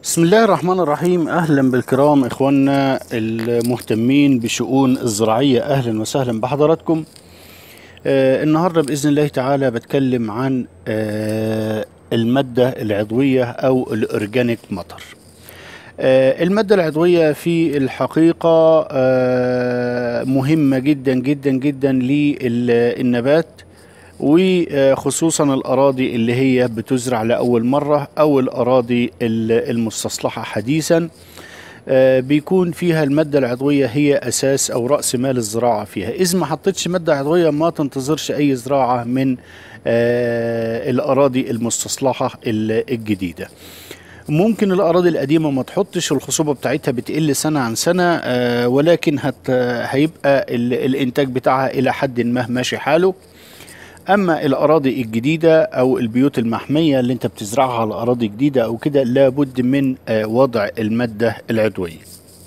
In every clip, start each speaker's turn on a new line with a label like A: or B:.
A: بسم الله الرحمن الرحيم اهلا بالكرام اخواننا المهتمين بشؤون الزراعيه اهلا وسهلا بحضراتكم آه النهارده باذن الله تعالى بتكلم عن آه الماده العضويه او الاورجانيك ماتر آه الماده العضويه في الحقيقه آه مهمه جدا جدا جدا للنبات وخصوصا الأراضي اللي هي بتزرع لأول مرة أو الأراضي المستصلحة حديثا بيكون فيها المادة العضوية هي أساس أو رأس مال الزراعة فيها إذا ما حطيتش مادة عضوية ما تنتظرش أي زراعة من الأراضي المستصلحة الجديدة ممكن الأراضي القديمة ما تحطش الخصوبة بتاعتها بتقل سنة عن سنة ولكن هت هيبقى الإنتاج بتاعها إلى حد ما ماشي حاله اما الاراضي الجديده او البيوت المحميه اللي انت بتزرعها على اراضي جديده او كده لابد من وضع الماده العضويه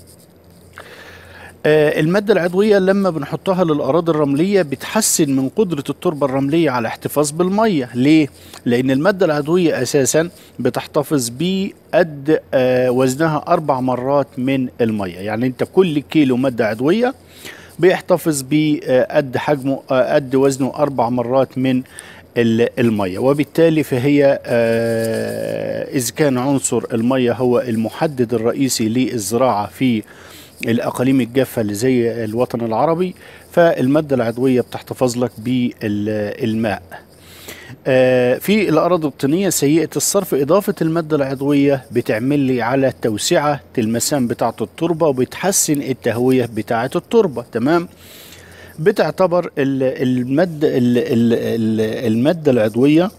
A: المادة العضوية لما بنحطها للأراضي الرملية بتحسن من قدرة التربة الرملية على احتفاظ بالمية ليه؟ لأن المادة العضوية أساسا بتحتفظ بقد وزنها أربع مرات من المية يعني أنت كل كيلو مادة عضوية بيحتفظ بقد حجمه قد وزنه أربع مرات من المية وبالتالي فهي إذا كان عنصر المية هو المحدد الرئيسي للزراعة في الأقاليم الجافة اللي زي الوطن العربي فالمادة العضوية بتحتفظ لك بالماء في الأراضي الطينية سيئة الصرف إضافة المادة العضوية بتعمل لي على توسعة المسام بتاعة التربة وبتحسن التهوية بتاعة التربة تمام بتعتبر المادة المادة العضوية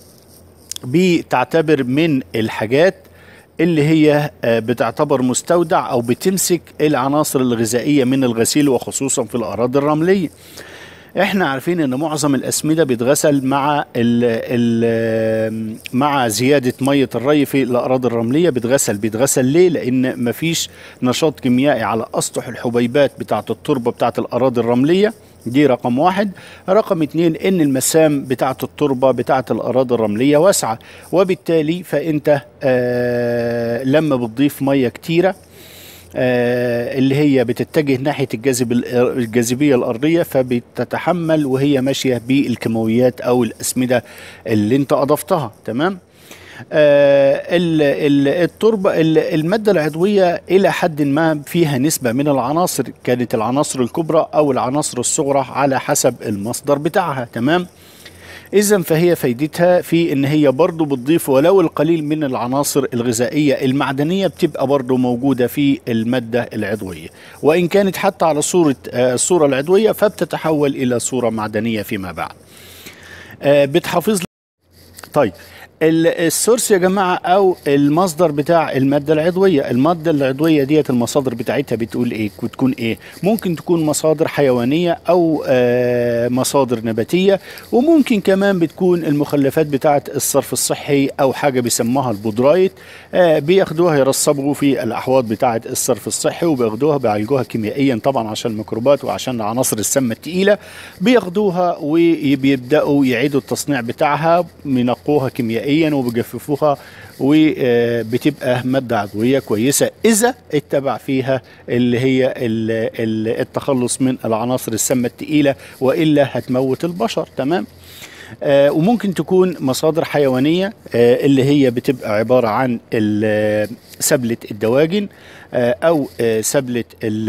A: بتعتبر من الحاجات اللي هي بتعتبر مستودع او بتمسك العناصر الغذائيه من الغسيل وخصوصا في الاراضي الرمليه احنا عارفين ان معظم الاسمده بيتغسل مع ال ال مع زياده ميه الري في الاراضي الرمليه بيتغسل بيتغسل ليه لان مفيش نشاط كيميائي على اسطح الحبيبات بتاعه التربه بتاعه الاراضي الرمليه دي رقم واحد رقم اتنين ان المسام بتاعة التربة بتاعة الاراضي الرملية واسعة وبالتالي فانت آه لما بتضيف مية كتيرة آه اللي هي بتتجه ناحية الجاذب الجاذبية الأرضية فبتتحمل وهي ماشية بالكيماويات أو الأسمدة اللي أنت أضفتها تمام آه التربة المادة العضوية إلى حد ما فيها نسبة من العناصر كانت العناصر الكبرى أو العناصر الصغرى على حسب المصدر بتاعها تمام إذا فهي فايدتها في إن هي برضو بتضيف ولو القليل من العناصر الغذائية المعدنية بتبقى برضو موجودة في المادة العضوية وإن كانت حتى على صورة الصورة العضوية فبتتحول إلى صورة معدنية فيما بعد بتحافظ طيب السورس يا جماعة أو المصدر بتاع المادة العضوية المادة العضوية ديت المصادر بتاعتها بتقول إيه بتكون إيه ممكن تكون مصادر حيوانية أو آه مصادر نباتية وممكن كمان بتكون المخلفات بتاعة الصرف الصحي أو حاجة بيسموها البودرايت آه بياخدوها يرصبوا في الأحواض بتاعة الصرف الصحي وبياخدوها بيعالجوها كيميائيا طبعا عشان الميكروبات وعشان عناصر السامة التقيلة بياخدوها وبيبدأوا يعيدوا التصنيع بتاعها ينقوها كيميائيا كيميائيا وبيجففوها وبتبقى مادة عضوية كويسة إذا اتبع فيها اللي هي التخلص من العناصر السامة التقيلة وإلا هتموت البشر تمام آه وممكن تكون مصادر حيوانية آه اللي هي بتبقى عبارة عن سبلة الدواجن آه أو سبلة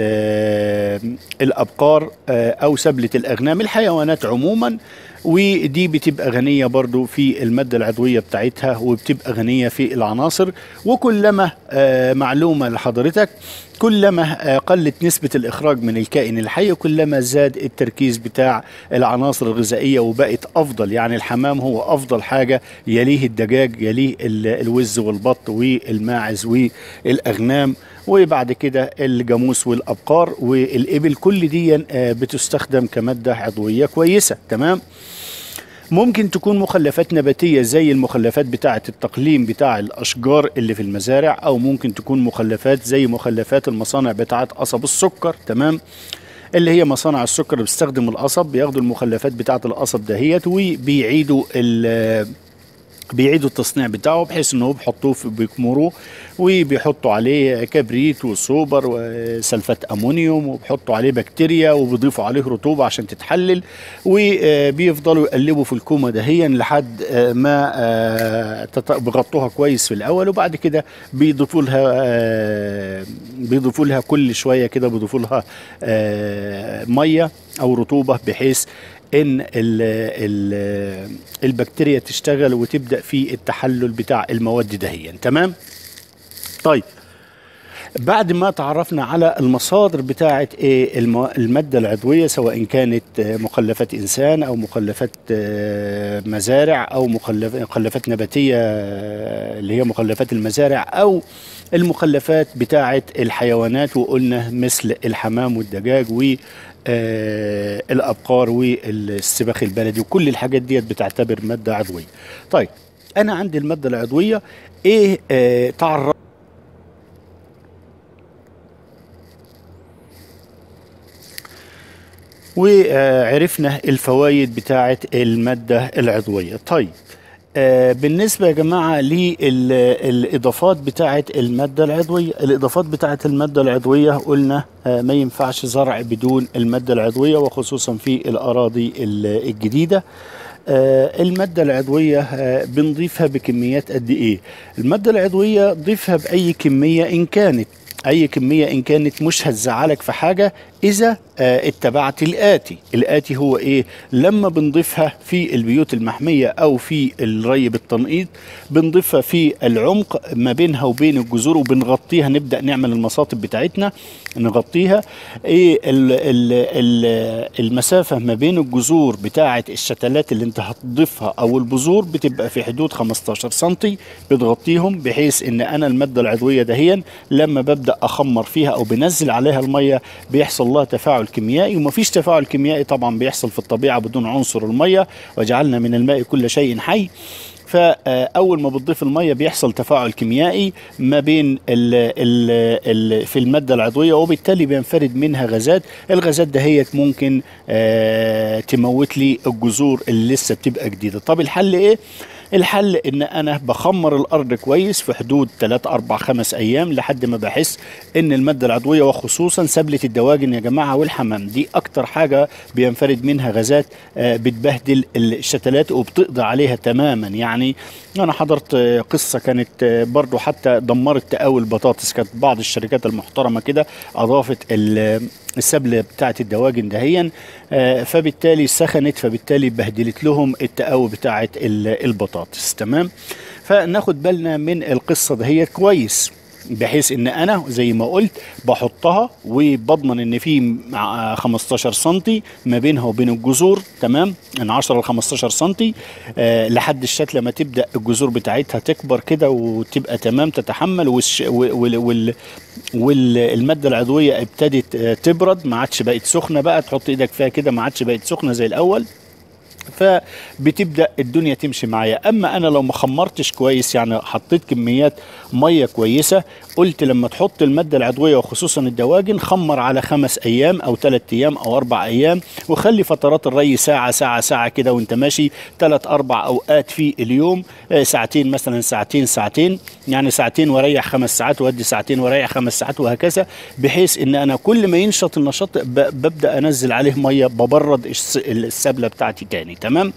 A: الأبقار أو سبلة الأغنام الحيوانات عموما ودي بتبقى غنية برضو في المادة العضوية بتاعتها وبتبقى غنية في العناصر وكلما معلومة لحضرتك كلما قلت نسبة الإخراج من الكائن الحي كلما زاد التركيز بتاع العناصر الغذائية وبقت أفضل يعني الحمام هو أفضل حاجة يليه الدجاج يليه الوز والبط والماعز والأغنام وبعد كده الجاموس والأبقار والإبل كل دي بتستخدم كمادة عضوية كويسة تمام ممكن تكون مخلفات نباتية زي المخلفات بتاعة التقليم بتاع الأشجار اللي في المزارع أو ممكن تكون مخلفات زي مخلفات المصانع بتاعة قصب السكر تمام اللي هي مصانع السكر اللي بتستخدم القصب بياخدوا المخلفات بتاعة القصب دهيت وبيعيدوا بيعيدوا التصنيع بتاعه بحيث انه بيحطوه في بيكمروه وبيحطوا عليه كبريت وسوبر وسلفات امونيوم وبيحطوا عليه بكتيريا وبيضيفوا عليه رطوبه عشان تتحلل وبيفضلوا يقلبوا في الكومه دهيا لحد آه، ما آه، تط- بيغطوها كويس في الاول وبعد كده بيضيفوا لها آه، بيضيفوا لها كل شويه كده بيضيفوا لها آه، ميه او رطوبه بحيث ان ال ال البكتيريا تشتغل وتبدا في التحلل بتاع المواد دهيا تمام طيب بعد ما تعرفنا على المصادر بتاعه ايه المو- الماده العضويه سواء كانت آه، مخلفات انسان او مخلفات آه، مزارع او مخلف- مخلفات نباتيه آه، اللي هي مخلفات المزارع او المخلفات بتاعه الحيوانات وقلنا مثل الحمام والدجاج و آه، الابقار والسباخ البلدي وكل الحاجات ديت بتعتبر ماده عضويه. طيب انا عندي الماده العضويه ايه آه تعرف وعرفنا الفوائد بتاعه الماده العضويه طيب آه، بالنسبة يا جماعة للإضافات بتاعة المادة العضوية الإضافات بتاعة المادة العضوية قلنا آه، ما ينفعش زرع بدون المادة العضوية وخصوصا في الأراضي ال- الجديدة آه، المادة العضوية آه، بنضيفها بكميات قد إيه المادة العضوية ضيفها بأي كمية إن كانت أي كمية إن كانت مش هتزعلك في حاجة إذا آه، اتبعت الآتي الآتي هو إيه لما بنضيفها في البيوت المحمية أو في الري بالتنقيط بنضيفها في العمق ما بينها وبين الجذور وبنغطيها نبدأ نعمل المصاطب بتاعتنا نغطيها إيه ال ال ال المسافة ما بين الجذور بتاعة الشتلات اللي انت هتضيفها أو البذور بتبقى في حدود 15 سنتي بتغطيهم بحيث ان انا المادة العضوية دهيا لما ببدأ اخمر فيها او بنزل عليها المية بيحصل لها تفاعل كيميائي ومفيش تفاعل كيميائي طبعا بيحصل في الطبيعة بدون عنصر المية وجعلنا من الماء كل شيء حي فاول ما بتضيف الميه بيحصل تفاعل كيميائي ما بين ال ال ال في الماده العضويه وبالتالي بينفرد منها غازات الغازات دهيت ممكن آه تموت لي الجذور اللي لسه بتبقى جديده طب الحل ايه الحل ان انا بخمر الارض كويس في حدود 3 4 5 ايام لحد ما بحس ان الماده العضويه وخصوصا سبله الدواجن يا جماعه والحمام دي اكتر حاجه بينفرد منها غازات آه، بتبهدل الشتلات وبتقضي عليها تماما يعني انا حضرت آه، قصه كانت آه، برضو حتى دمرت تقاوي البطاطس كانت بعض الشركات المحترمه كده اضافت ال- السبله بتاعت الدواجن دهيا آه، فبالتالي سخنت فبالتالي بهدلت لهم التقاوي بتاعت ال- البطاطس تمام فناخد بالنا من القصه دهيت كويس بحيث ان انا زي ما قلت بحطها وبضمن ان في مع 15 سنتي ما بينها وبين الجذور تمام من 10 ل 15 سنتي آه لحد الشتله ما تبدا الجذور بتاعتها تكبر كده وتبقى تمام تتحمل والش وال وال والماده العضويه ابتدت آه تبرد ما عادش بقت سخنه بقى تحط ايدك فيها كده ما عادش بقت سخنه زي الاول فبتبدا الدنيا تمشي معايا اما انا لو ما خمرتش كويس يعني حطيت كميات ميه كويسه قلت لما تحط الماده العضويه وخصوصا الدواجن خمر على خمس ايام او ثلاث ايام او اربع ايام وخلي فترات الري ساعه ساعه ساعه كده وانت ماشي ثلاث اربع اوقات في اليوم آه، ساعتين مثلا ساعتين ساعتين يعني ساعتين واريح خمس ساعات وادي ساعتين واريح خمس ساعات وهكذا بحيث ان انا كل ما ينشط النشاط ب- ببدا انزل عليه ميه ببرد الس- السبله بتاعتي تاني تمام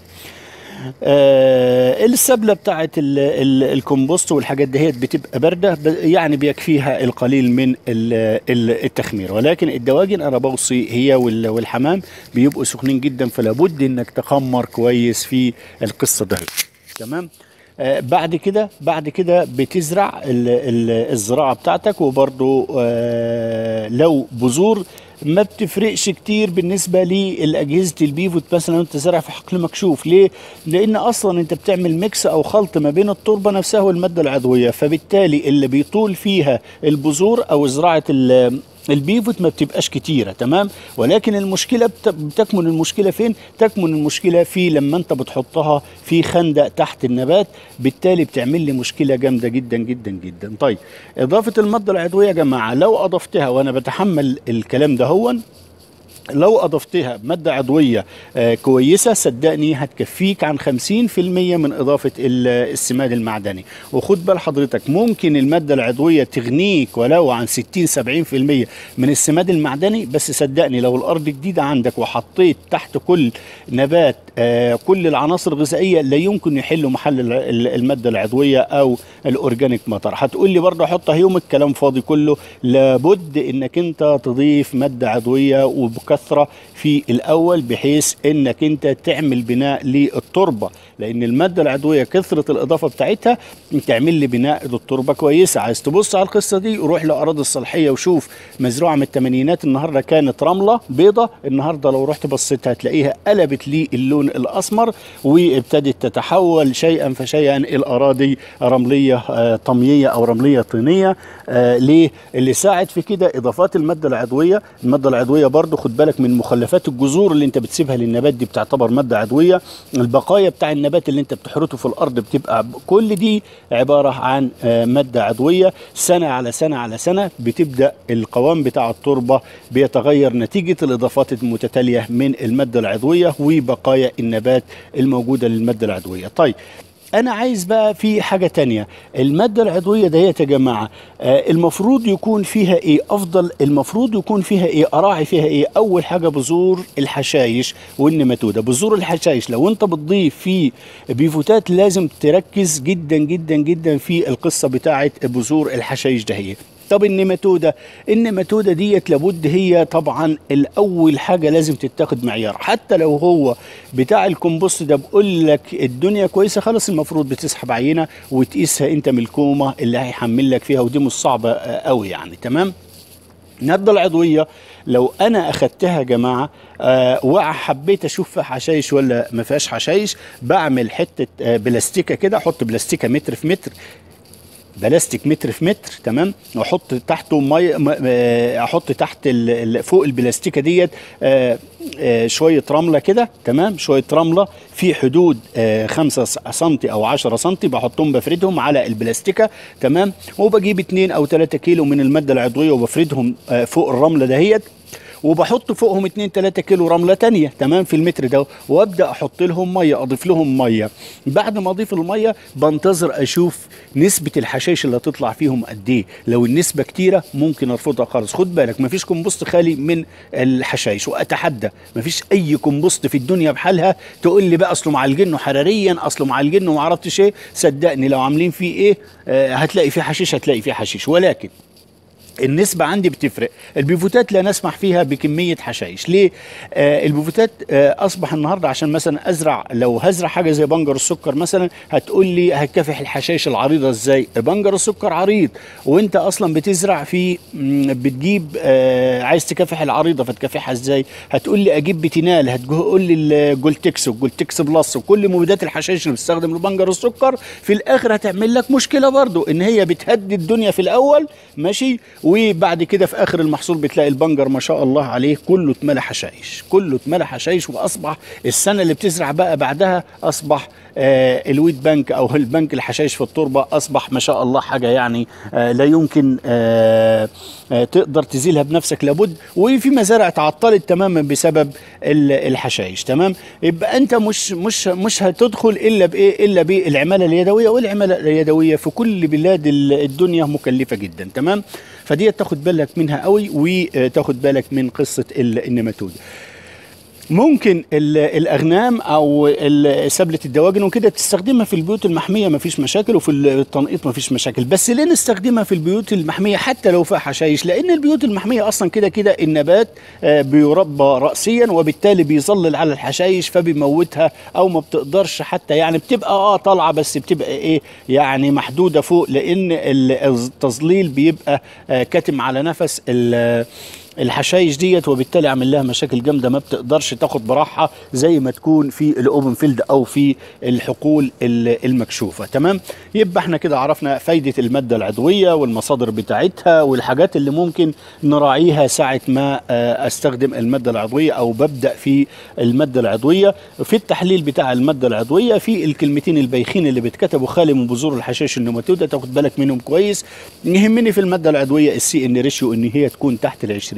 A: آه السبله بتاعت ال- ال- الكمبوست والحاجات دهيت بتبقى بارده ب- يعني بيكفيها القليل من ال- ال- التخمير ولكن الدواجن انا بوصي هي وال- والحمام بيبقوا سخنين جدا فلا بد انك تخمر كويس في القصه دهيت تمام آه بعد كده بعد كده بتزرع ال- ال- الزراعه بتاعتك وبرضو آه لو بذور ما بتفرقش كتير بالنسبه لاجهزه البيفوت مثلا انت زارع في حقل مكشوف ليه؟ لان اصلا انت بتعمل ميكس او خلط ما بين التربه نفسها والماده العضويه فبالتالي اللي بيطول فيها البذور او زراعه ال- البيفوت ما بتبقاش كتيرة تمام ولكن المشكلة بت- بتكمن المشكلة فين تكمن المشكلة في لما انت بتحطها في خندق تحت النبات بالتالي بتعمل لي مشكلة جامدة جدا جدا جدا طيب إضافة المادة العضوية يا جماعة لو أضفتها وأنا بتحمل الكلام ده هون لو اضفتها ماده عضويه آه، كويسه صدقني هتكفيك عن 50% من اضافه ال- السماد المعدني وخد بال حضرتك ممكن الماده العضويه تغنيك ولو عن 60 70% من السماد المعدني بس صدقني لو الارض جديده عندك وحطيت تحت كل نبات آه، كل العناصر الغذائيه لا يمكن يحلوا محل ال- ال- الماده العضويه او الاورجانيك ماتر هتقول لي برضه حطها يوم الكلام فاضي كله لابد انك انت تضيف ماده عضويه وبكثره في الاول بحيث انك انت تعمل بناء للتربه لان الماده العضويه كثره الاضافه بتاعتها تعمل لي بناء للتربه كويسه عايز تبص على القصه دي روح لاراضي الصالحيه وشوف مزروعه من الثمانينات النهارده كانت رمله بيضه النهارده لو رحت بصيت هتلاقيها قلبت لي اللون الاسمر وابتدت تتحول شيئا فشيئا الى اراضي رمليه آه، طمييه او رمليه طينيه آه، ليه اللي ساعد في كده اضافات الماده العضويه الماده العضويه برضو خد بالك من مخلفات الجذور اللي انت بتسيبها للنبات دي بتعتبر ماده عضويه البقايا بتاع النبات اللي انت بتحرته في الارض بتبقى كل دي عباره عن آه، ماده عضويه سنه على سنه على سنه بتبدا القوام بتاع التربه بيتغير نتيجه الاضافات المتتاليه من الماده العضويه وبقايا النبات الموجوده للماده العضويه طيب انا عايز بقى في حاجه تانية الماده العضويه دهيت يا جماعه آه المفروض يكون فيها ايه افضل المفروض يكون فيها ايه اراعي فيها ايه اول حاجه بذور الحشايش والنماتوده بذور الحشايش لو انت بتضيف في بيفوتات لازم تركز جدا جدا جدا في القصه بتاعه بذور الحشايش دهيت طب النماتوده النماتوده ديت لابد هي طبعا الاول حاجه لازم تتاخد معيار حتى لو هو بتاع الكمبوست ده بقول لك الدنيا كويسه خلاص المفروض بتسحب عينه وتقيسها انت من الكومه اللي هيحمل لك فيها ودي مش صعبه آه، قوي يعني تمام النبضة العضوية لو أنا أخدتها يا جماعة آه وحبيت أشوف فيها حشايش ولا ما فيهاش حشايش بعمل حتة آه بلاستيكة كده أحط بلاستيكة متر في متر بلاستيك متر في متر تمام واحط تحته مي م- آه، احط تحت ال- ال- فوق البلاستيكه ديت آه، آه، شويه رمله كده تمام شويه رمله في حدود 5 سم او 10 سم بحطهم بفردهم على البلاستيكه تمام وبجيب 2 او 3 كيلو من الماده العضويه وبفردهم آه، فوق الرمله دهيت وبحط فوقهم 2 3 كيلو رمله تانية تمام في المتر ده وابدا احط لهم ميه اضيف لهم ميه بعد ما اضيف الميه بنتظر اشوف نسبه الحشائش اللي هتطلع فيهم قد ايه لو النسبه كتيره ممكن ارفضها خالص خد بالك مفيش كومبوست خالي من الحشائش واتحدى مفيش اي كومبوست في الدنيا بحالها تقول لي بقى اصله معالجينه حراريا اصله معالجينه وما عرفتش ايه صدقني لو عاملين فيه ايه آه هتلاقي فيه حشيش هتلاقي فيه حشيش ولكن النسبة عندي بتفرق البيفوتات لا نسمح فيها بكمية حشائش ليه آه البيفوتات آه أصبح النهاردة عشان مثلا أزرع لو هزرع حاجة زي بنجر السكر مثلا هتقول لي هتكافح الحشائش العريضة إزاي بنجر السكر عريض وانت أصلا بتزرع في مم، بتجيب آه عايز تكافح العريضة فتكافحها إزاي هتقول لي أجيب بتينال هتقول لي الجولتكس والجولتكس بلس وكل مبيدات الحشائش اللي بتستخدم لبنجر السكر في الآخر هتعمل لك مشكلة برضو إن هي بتهدي الدنيا في الأول ماشي وبعد كده في اخر المحصول بتلاقي البنجر ما شاء الله عليه كله اتملى حشائش كله اتملى حشائش واصبح السنه اللي بتزرع بقى بعدها اصبح آه الويت بانك او البنك الحشائش في التربه اصبح ما شاء الله حاجه يعني آه لا يمكن آه آه تقدر تزيلها بنفسك لابد وفي مزارع تعطلت تماما بسبب ال- الحشائش تمام يبقى انت مش مش مش هتدخل الا بايه الا بالعماله اليدويه والعماله اليدويه في كل بلاد ال- الدنيا مكلفه جدا تمام فدي تاخد بالك منها قوي وتاخد بالك من قصه ال- النماتود ممكن ال- الاغنام او ال- سبله الدواجن وكده تستخدمها في البيوت المحميه ما فيش مشاكل وفي التنقيط ما فيش مشاكل بس ليه نستخدمها في البيوت المحميه حتى لو فيها حشائش لان البيوت المحميه اصلا كده كده النبات آه، بيربى راسيا وبالتالي بيظلل على الحشائش فبيموتها او ما بتقدرش حتى يعني بتبقى اه طالعه بس بتبقى ايه يعني محدوده فوق لان ال- التظليل بيبقى آه، كاتم على نفس ال- الحشايش ديت وبالتالي عامل لها مشاكل جامده ما بتقدرش تاخد براحه زي ما تكون في الاوبن فيلد او في الحقول ال- المكشوفه تمام يبقى احنا كده عرفنا فايده الماده العضويه والمصادر بتاعتها والحاجات اللي ممكن نراعيها ساعه ما آه، استخدم الماده العضويه او ببدا في الماده العضويه في التحليل بتاع الماده العضويه في الكلمتين البايخين اللي بيتكتبوا خالي من بذور الحشائش النماتوده تاخد بالك منهم كويس يهمني في الماده العضويه السي ان ريشيو ان هي تكون تحت ال 20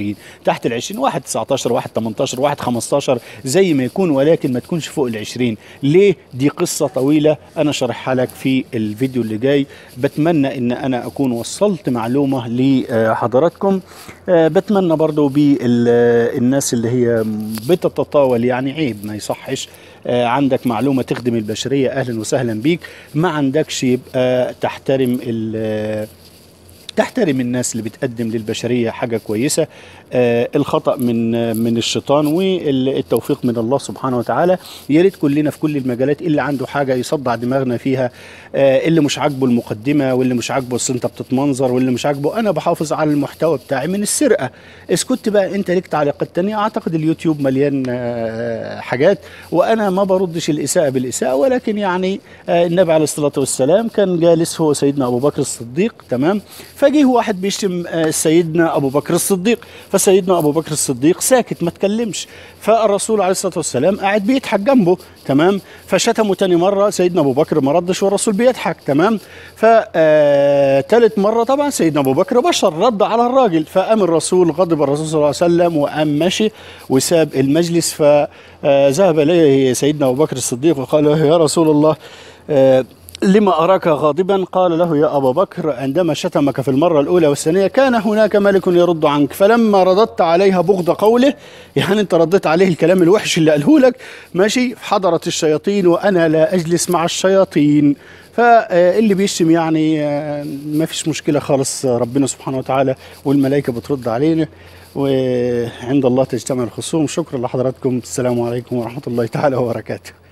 A: 20 تحت ال 20 واحد 19 واحد 18 واحد 15 زي ما يكون ولكن ما تكونش فوق ال 20 ليه دي قصه طويله انا شرحها لك في الفيديو اللي جاي بتمنى ان انا اكون وصلت معلومه لحضراتكم آه، بتمنى برضو بالناس اللي هي بتتطاول يعني عيب ما يصحش آه، عندك معلومه تخدم البشريه اهلا وسهلا بيك ما عندكش يبقى تحترم ال- تحترم الناس اللي بتقدم للبشريه حاجه كويسه آه الخطا من آه من الشيطان والتوفيق من الله سبحانه وتعالى يا ريت كلنا في كل المجالات اللي عنده حاجه يصدع دماغنا فيها آه اللي مش عاجبه المقدمه واللي مش عاجبه أصل انت بتتمنظر واللي مش عاجبه انا بحافظ على المحتوى بتاعي من السرقه اسكت بقى انت ليك تعليقات تانية اعتقد اليوتيوب مليان آه حاجات وانا ما بردش الاساءه بالاساءه ولكن يعني آه النبي عليه الصلاه والسلام كان جالس هو سيدنا ابو بكر الصديق تمام فجه واحد بيشتم آه، سيدنا ابو بكر الصديق فسيدنا ابو بكر الصديق ساكت ما تكلمش فالرسول عليه الصلاه والسلام قاعد بيضحك جنبه تمام فشتمه تاني مره سيدنا ابو بكر ما ردش والرسول بيضحك تمام فتالت مره طبعا سيدنا ابو بكر بشر رد على الراجل فقام الرسول غضب الرسول صلى الله عليه وسلم وقام ماشي وساب المجلس فذهب اليه سيدنا ابو بكر الصديق وقال له يا رسول الله آه، لما أراك غاضبا قال له يا أبا بكر عندما شتمك في المرة الأولى والثانية كان هناك ملك يرد عنك فلما رددت عليها بغض قوله يعني أنت رديت عليه الكلام الوحش اللي قاله لك ماشي حضرت الشياطين وأنا لا أجلس مع الشياطين فاللي بيشتم يعني آه، ما فيش مشكلة خالص ربنا سبحانه وتعالى والملائكة بترد علينا وعند الله تجتمع الخصوم شكرا لحضراتكم السلام عليكم ورحمة الله تعالى وبركاته